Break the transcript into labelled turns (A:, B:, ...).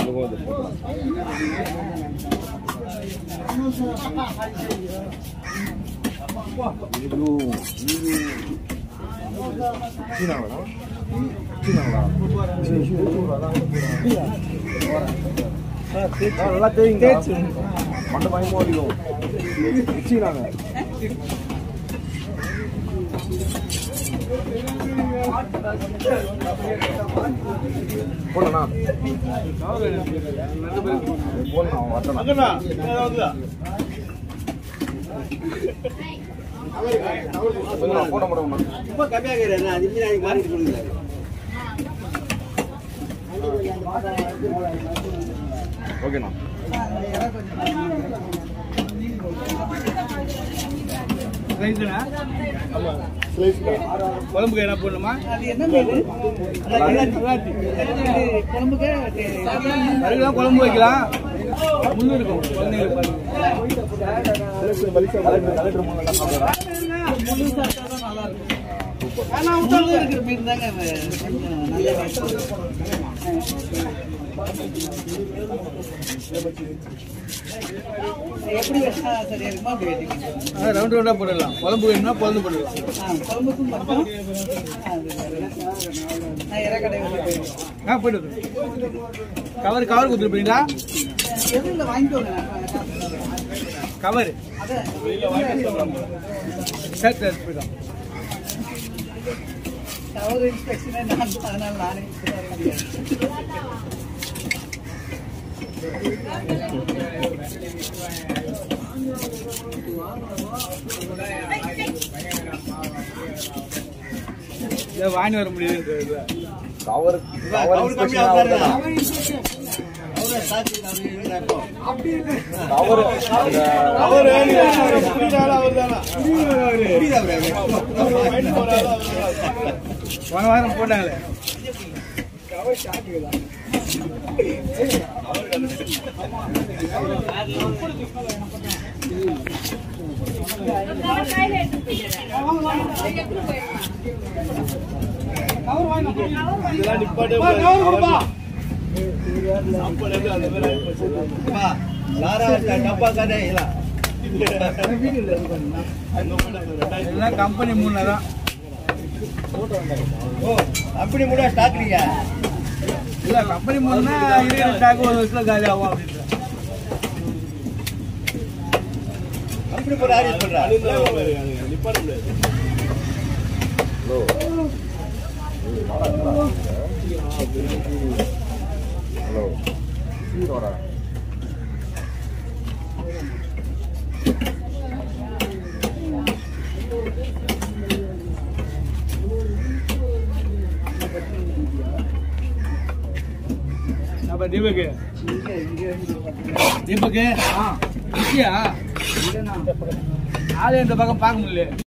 A: அதுவும் வந்து போடலாம் ಇದು ಇದು சீனாங்களா சீனாங்களா நல்லா தெரியுங்க மண்டை பயமோ அதிகம் சீனாங்க போடணா போடணும் வரணும் போட முடியுமா
B: ரொம்ப கம்மியாக இருக்கிறேன் அது இங்கே நாளைக்கு மாறிட்டு கொடுக்குறாரு
A: ஓகேண்ணா
C: ரைட்டுண்ணா குழம்புக்கு என்ன போடணுமா
B: அது என்ன மீன் குழம்புக்கு
C: அதுக்கெல்லாம் குழம்பு வைக்கலாம் முள்ளு இருக்கும் குழந்தைங்களுக்கு பாருங்க.
B: முழு சாப்பிட்டா தான் நல்லா இருக்கும் ஆனா உள்ள இருக்கிற மீன் தாங்க நல்ல எப்படி வச்சா சரியா இருக்குமா அப்படி வெட்டிக்கணும்
C: ஆ, ரவுண்ட் ரவுண்டா போடலாம் குழம்பு வேணும்னா குழம்பு போடலாம்
B: ஆ, குழம்புக்கும் மட்டும் நான் இறக்கடை உள்ள போயிடுவேன்
C: ஆ போயிட்டு வந்துரு. கவர் கவர் கொடுத்துருப்பீங்களா
B: எதுல வாங்கிக்கோங்க
C: கவர்
B: அதான்
C: சரி சரி போயிடும்
B: டவர் இன்ஸ்பெக்ஷனே நான் அதனால நானே வர முடியாது
C: இதை வாங்கி வர முடியாது
A: கவர் கவர் இன்ஸ்பெக்ஷன் ஆகுதுண்ணா கவர்
C: போன வாரம் போட்டாங்களே எல்லாம் கம்பெனி மூணு தான்
B: அப்படி கூட ஸ்டாக்லீங்க
C: இல்ல கம்பெனி மூணுனா இருக்கிற ஸ்டாக் ஒரு வருஷத்துல காலி ஆகும் அப்படின்னு
B: அப்படி கூட ஆரிஸ் பண்றா
A: ஹலோ ஹலோ ஹீரோடா
C: அப்ப தீபக்கு தீபக்கு ஆ இருக்கியா ஆளு இந்த பக்கம் பார்க்க முடியல